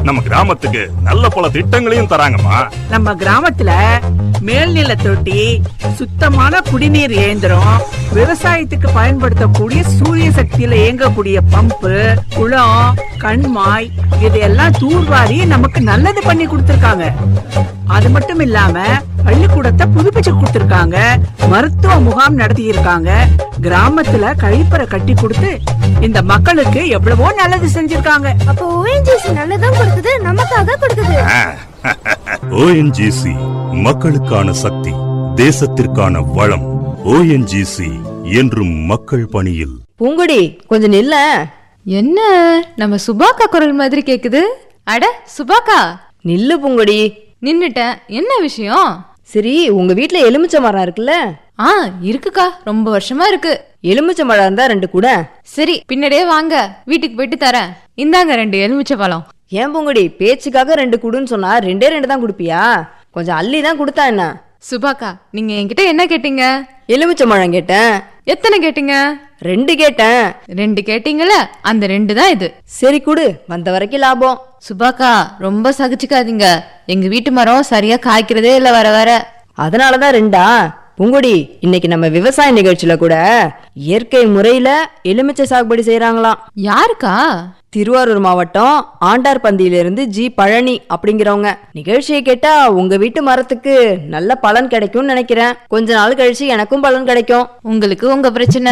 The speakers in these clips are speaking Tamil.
நம்ம கிராமத்துக்கு நல்ல பல திட்டங்களையும் தராங்கம்மா நம்ம கிராமத்துல மேல்நில தொட்டி சுத்தமான குடிநீர் இயந்திரம் விவசாயத்துக்கு பயன்படுத்தக்கூடிய சூரிய சக்தியில இயங்கக்கூடிய பம்பு குளம் கண்மாய் இதெல்லாம் தூர்வாரி நமக்கு நல்லது பண்ணி கொடுத்திருக்காங்க அது மட்டும் இல்லாம பள்ளிக்கூடத்தை புதுப்பிச்சு கொடுத்திருக்காங்க மருத்துவ முகாம் நடத்தி இருக்காங்க கிராமத்துல கழிப்பறை கட்டி கொடுத்து இந்த மக்களுக்கு எவ்வளவோ நல்லது செஞ்சிருக்காங்க அப்போ ஓஎன்ஜிசி நல்லதும் கொடுக்குது நமக்காக கொடுக்குது ஓஎன்ஜிசி மக்களுக்கான சக்தி தேசத்திற்கான வளம் ஓஎன்ஜிசி என்றும் மக்கள் பணியில் பூங்குடி கொஞ்சம் நில்ல என்ன நம்ம சுபாக்கா குரல் மாதிரி கேக்குது அட சுபாக்கா நில்லு பூங்குடி நின்னுட்டேன் என்ன விஷயம் சரி உங்க வீட்ல எலுமிச்சை மரம் இருக்குல்ல ஆ இருக்குக்கா ரொம்ப வருஷமா இருக்கு எலுமிச்சை மரம் இருந்தா ரெண்டு கூட சரி பின்னாடியே வாங்க வீட்டுக்கு போயிட்டு தரேன் இந்தாங்க ரெண்டு எலுமிச்சை பழம் ஏன் பூங்குடி பேச்சுக்காக ரெண்டு குடுன்னு சொன்னா ரெண்டே ரெண்டு தான் குடுப்பியா கொஞ்சம் அள்ளி தான் கொடுத்தா என்ன சுபாக்கா நீங்க என்கிட்ட என்ன கேட்டீங்க எலுமிச்சை மரம் கேட்டேன் எத்தனை கேட்டீங்க ரெண்டு கேட்டேன் ரெண்டு கேட்டீங்கல்ல அந்த ரெண்டு தான் இது சரி குடு வந்த வரைக்கும் லாபம் சுபாக்கா ரொம்ப சகிச்சுக்காதீங்க எங்க வீட்டு மரம் சரியா காய்க்கிறதே இல்ல வர வர அதனாலதான் ரெண்டா பூங்குடி இன்னைக்கு நம்ம விவசாய நிகழ்ச்சியில கூட இயற்கை முறையில எலுமிச்சை சாகுபடி செய்யறாங்களாம் யாருக்கா திருவாரூர் மாவட்டம் ஆண்டார் பந்தியிலிருந்து ஜி பழனி அப்படிங்கிறவங்க நிகழ்ச்சியை கேட்டா உங்க வீட்டு மரத்துக்கு நல்ல பலன் கிடைக்கும்னு நினைக்கிறேன் கொஞ்ச நாள் கழிச்சு எனக்கும் பலன் கிடைக்கும் உங்களுக்கு உங்க பிரச்சனை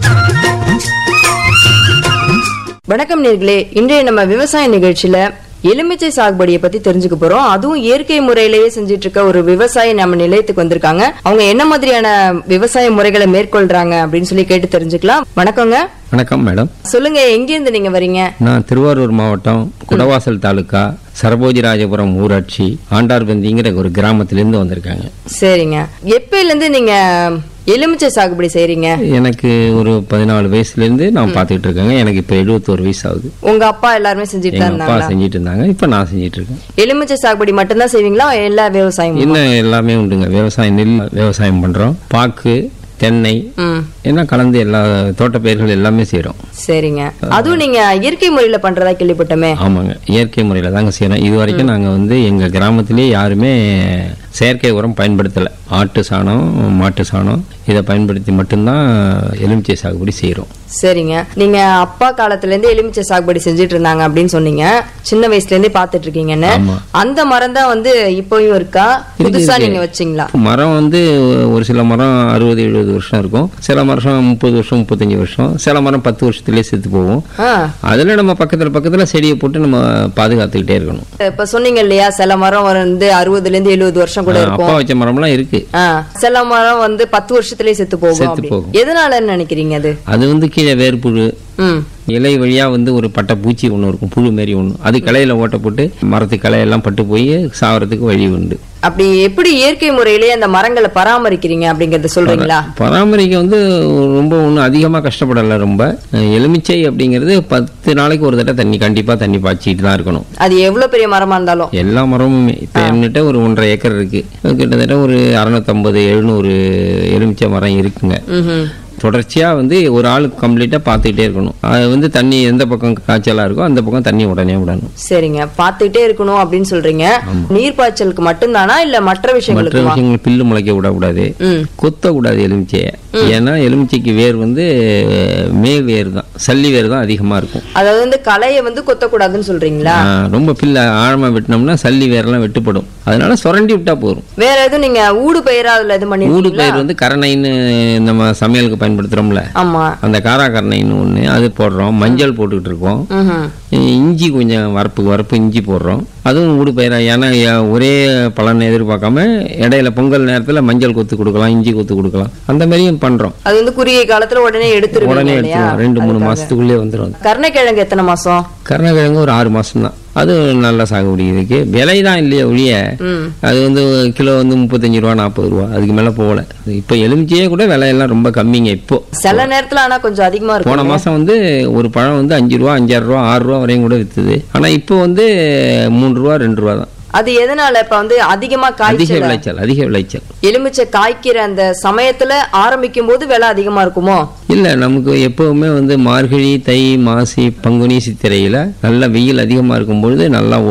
வணக்கம் நேர்களே இன்றைய நம்ம விவசாய நிகழ்ச்சியில எலுமிச்சை சாகுபடியை பத்தி தெரிஞ்சுக்க போறோம் அதுவும் இயற்கை முறையிலேயே செஞ்சிட்டு இருக்க ஒரு விவசாயி நம்ம நிலையத்துக்கு வந்திருக்காங்க அவங்க என்ன மாதிரியான விவசாய முறைகளை மேற்கொள்றாங்க அப்படின்னு சொல்லி கேட்டு தெரிஞ்சுக்கலாம் வணக்கங்க வணக்கம் மேடம் சொல்லுங்க எங்கிருந்து நீங்க வரீங்க நான் திருவாரூர் மாவட்டம் குடவாசல் தாலுக்கா சரபோஜிராஜபுரம் ஊராட்சி ஆண்டார்பந்திங்கிற ஒரு கிராமத்திலிருந்து வந்திருக்காங்க சரிங்க எப்பையில இருந்து நீங்க எலுமிச்சை சாகுபடி செய்றீங்க எனக்கு ஒரு பதினாலு வயசுல இருந்து நான் பார்த்துக்கிட்டு இருக்கேங்க எனக்கு இப்ப எழுபத்தோரு வயசு ஆகுது உங்க அப்பா எல்லாருமே செஞ்சுட்டு எங்க தான் அப்பா இருந்தாங்களா செஞ்சிட்டு இருந்தாங்க இப்ப நான் செஞ்சிட்டு இருக்கேன் எலுமிச்சை சாகுபடி மட்டும்தான் செய்வீங்களா எல்லா விவசாயமும் இன்னும் எல்லாமே உண்டுங்க விவசாயம் நெல் விவசாயம் பண்றோம் பாக்கு தென்னை ம் எல்லாம் கலந்து எல்லா தோட்டப்பயிர்கள் எல்லாமே செய்றோம் சரிங்க அதுவும் நீங்க இயற்கை முறையில பண்றதா கேள்விப்பட்டோமே ஆமாங்க இயற்கை முறையில தாங்க செய்யறோம் இது வரைக்கும் நாங்க வந்து எங்க கிராமத்திலேயே யாருமே செயற்கை உரம் பயன்படுத்தல ஆட்டு சாணம் மாட்டு சாணம் இதை பயன்படுத்தி மட்டும்தான் எலுமிச்சை சாகுபடி செய்றோம் சரிங்க நீங்க அப்பா காலத்துல இருந்து எலுமிச்சை சாகுபடி செஞ்சுட்டு இருந்தாங்க அப்படின்னு சொன்னீங்க சின்ன வயசுல இருந்தே பாத்துட்டு இருக்கீங்கன்னு ஆமா. அந்த மரம் தான் வந்து இப்பயும் இருக்கா இருக்கு, புதுசா இருக்கு. நீங்க வச்சீங்களா மரம் வந்து ஒரு சில மரம் அறுபது எழுபது வருஷம் இருக்கும் சில மரம் முப்பது வருஷம் முப்பத்தஞ்சு வருஷம் சில மரம் பத்து வருஷத்துலயே செத்து போகும் ஆ, அதுல நம்ம பக்கத்துல பக்கத்துல செடியை போட்டு நம்ம பாதுகாத்துக்கிட்டே இருக்கணும் இப்ப சொன்னீங்க இல்லையா சில மரம் வந்து அறுபதுல இருந்து எழுபது வருஷம் கூட அப்பா இருக்கும் வச்ச மரம்லாம் இருக்கு ஆ, சில மரம் வந்து பத்து வருஷத்துலயே செத்து போகும் செத்து அப்படி. போகும். எதனாலன்னு நினைக்கிறீங்க அது அது வந்து கீழே வேர்ப்புழு ம் இலை வழியா வந்து ஒரு பட்டை பூச்சி ஒன்று இருக்கும் புழு மாரி ஒன்று அது கிளையில ஓட்ட போட்டு மரத்து கிளையெல்லாம் பட்டு போய் சாவறதுக்கு வழி உண்டு அப்படி எப்படி இயற்கை முறையிலேயே அந்த மரங்களை பராமரிக்கிறீங்க அப்படிங்கறத சொல்றீங்களா பராமரிக்க வந்து ரொம்ப ஒன்றும் அதிகமாக கஷ்டப்படலை ரொம்ப அஹ் எலுமிச்சை அப்படிங்கிறது பத்து நாளைக்கு ஒரு தடவை தண்ணி கண்டிப்பாக தண்ணி பாய்ச்சிட்டு தான் இருக்கணும் அது எவ்வளவு பெரிய மரமா இருந்தாலும் எல்லா மரமுமே இப்போ என்கிட்ட ஒரு ஒன்றரை ஏக்கர் இருக்கு கிட்டத்தட்ட ஒரு அறுநூத்தம்பது எழுநூறு எலுமிச்சை மரம் இருக்குங்க ம்ஹும். தொடர்ச்சியா வந்து ஒரு ஆள் கம்ப்ளீட்டா பார்த்துக்கிட்டே இருக்கணும் அது வந்து தண்ணி எந்த பக்கம் காய்ச்சலா இருக்கோ அந்த பக்கம் தண்ணி உடனே விடணும் சரிங்க பார்த்துக்கிட்டே இருக்கணும் அப்படின்னு சொல்றீங்க நீர் பாய்ச்சலுக்கு மட்டும்தானா இல்ல மற்ற மற்ற விஷயங்களுக்குமா விஷயங்கள் பில்லு முளைக்க விடக்கூடாது ம் கொத்த கூடாது எலுமிச்சையை ஏன்னா எலுமிச்சைக்கு வேர் வந்து மேல் வேர் தான் சல்லி வேர் தான் அதிகமா இருக்கும் அதாவது வந்து களைய வந்து கொத்தக்கூடாதுன்னு சொல்றீங்களா ஆ, ரொம்ப பில்ல ஆழமா வெட்டினோம்னா சல்லி வேர்லாம் வெட்டுப்படும் அதனால சுரண்டி விட்டா போதும் வேற எதுவும் நீங்க ஊடு பயிரா அதுல இது ஊடு பண்ணிருக்கீங்களா பயிர் வந்து கரணைன்னு நம்ம சமையலுக்கு பயன்படுத்துறோம்ல ஆமா அந்த காரா கரணைன்னு ஒண்ணு அது போடுறோம் மஞ்சள் போட்டுக்கிட்டு இருக்கோம் ம்ஹும். இஞ்சி கொஞ்சம் வரப்பு வரப்பு இஞ்சி போடுறோம் அதுவும் ஊடு பயிரா ஏன்னா ஏ- ஒரே பலனை எதிர்பார்க்காம இடையில பொங்கல் நேரத்துல மஞ்சள் கொத்து கொடுக்கலாம் இஞ்சி கொத்து கொடுக்கலாம் அந்த மாதிரியும் பண்றோம் அது வந்து குறுகிய காலத்துல உடனே எடுத்துருவீங்க உடனே இல்லையா எடுத்துருவோம் ரெண்டு மூணு மாசத்துக்குள்ளே வந்துடும் கருணைக்கிழங்கு எத்தனை மாசம் கருணக்கிழங்கு ஒரு ஆறு மாசம் தான் அது நல்ல சாகுபடி இருக்கு விலை தான் இல்லையே ஒழிய ம் அது வந்து கிலோ வந்து முப்பத்தஞ்சு ரூபா நாற்பது ரூபா அதுக்கு மேல போகல இப்போ எலுமிச்சையே கூட விலையெல்லாம் ரொம்ப கம்மிங்க இப்போ சில நேரத்துல ஆனா கொஞ்சம் அதிகமா போன இருக்கும் மாசம் வந்து ஒரு பழம் வந்து அஞ்சு ரூபா அஞ்சாறு ரூபா ஆறு ரூபா வரையும் கூட வித்துது ஆனா இப்போ வந்து மூணு ரூபா ரெண்டு ரூபா தான் அது எதனால இப்ப வந்து அதிகமா அதிக காய்ச்சல் விளைச்சல் அதிக விளைச்சல் எலுமிச்சை காய்க்கிற அந்த சமயத்துல ஆரம்பிக்கும் போது விலை அதிகமா இருக்குமோ இல்ல நமக்கு எப்பவுமே வந்து மார்கழி தை மாசி பங்குனி சித்திரையில நல்ல வெயில் அதிகமா இருக்கும் பொழுது நல்லா